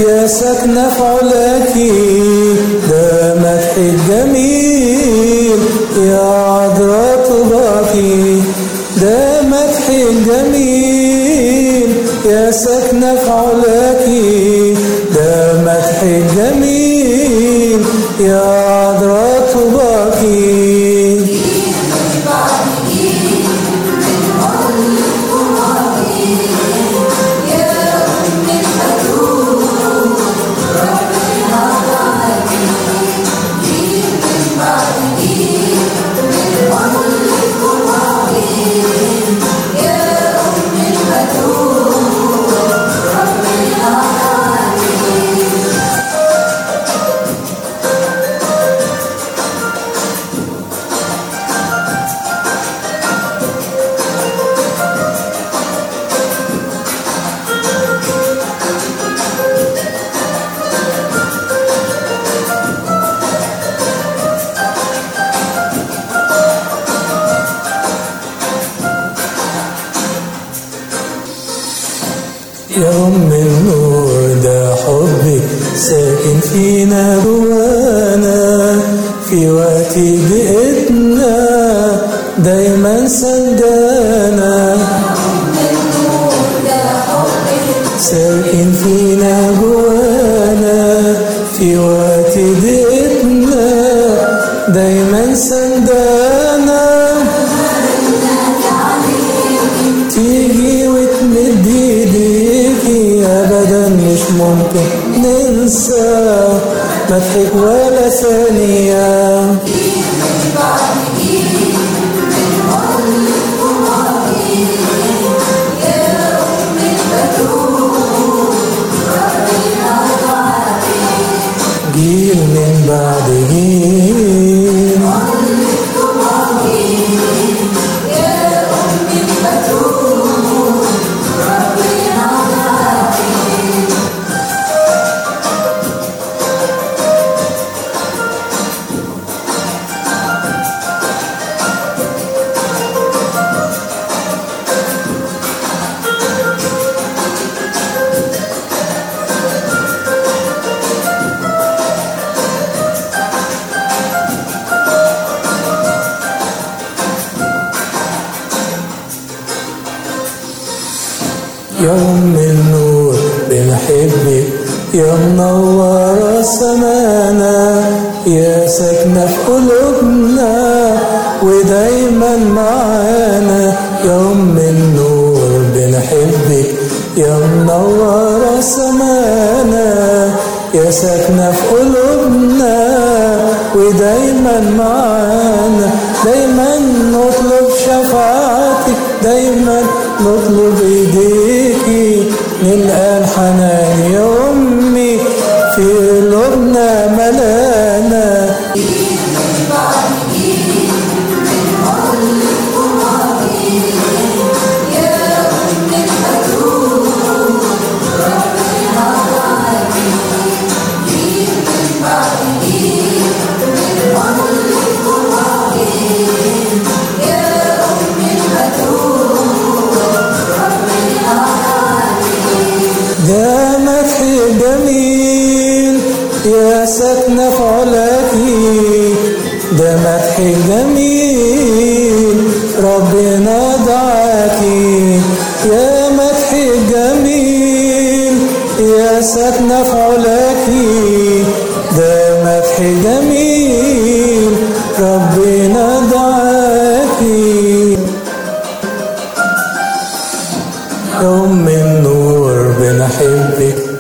يا سكنة في علاكي ده مدح الجميل يا عذراء طباكي ده مدح الجميل يا سكنة في علاكي ده مدح الجميل يا عذراء طباكي يا أم النور ده حبك ساكن فينا جوانا في وقت بإيدنا دايما سندانا ساكن فينا جوانا في وقت بإيدنا دايما سندانا تيجي وتمد ايديكي ابدا مش ممكن ننسى مضحك ولا ثانية جيل من بعد جيل يا أم النور بنحبك يا منورة سمانا يا ساكنة في قلوبنا ودايما معانا يا أم النور بنحبك يا منورة سمانا يا ساكنة في قلوبنا ودايما معانا دايما نطلب شفاعتك دايما نطلب ايديكي نلقى الحنان يا امي في قلوبنا ملانا ده مدح جميل يا ساكنة في علاكي ده مدح جميل ربنا دعاكي يا مدح جميل يا ساكنة في علاكي ده مدح جميل ربنا دعاكي يا أم النور بنحبك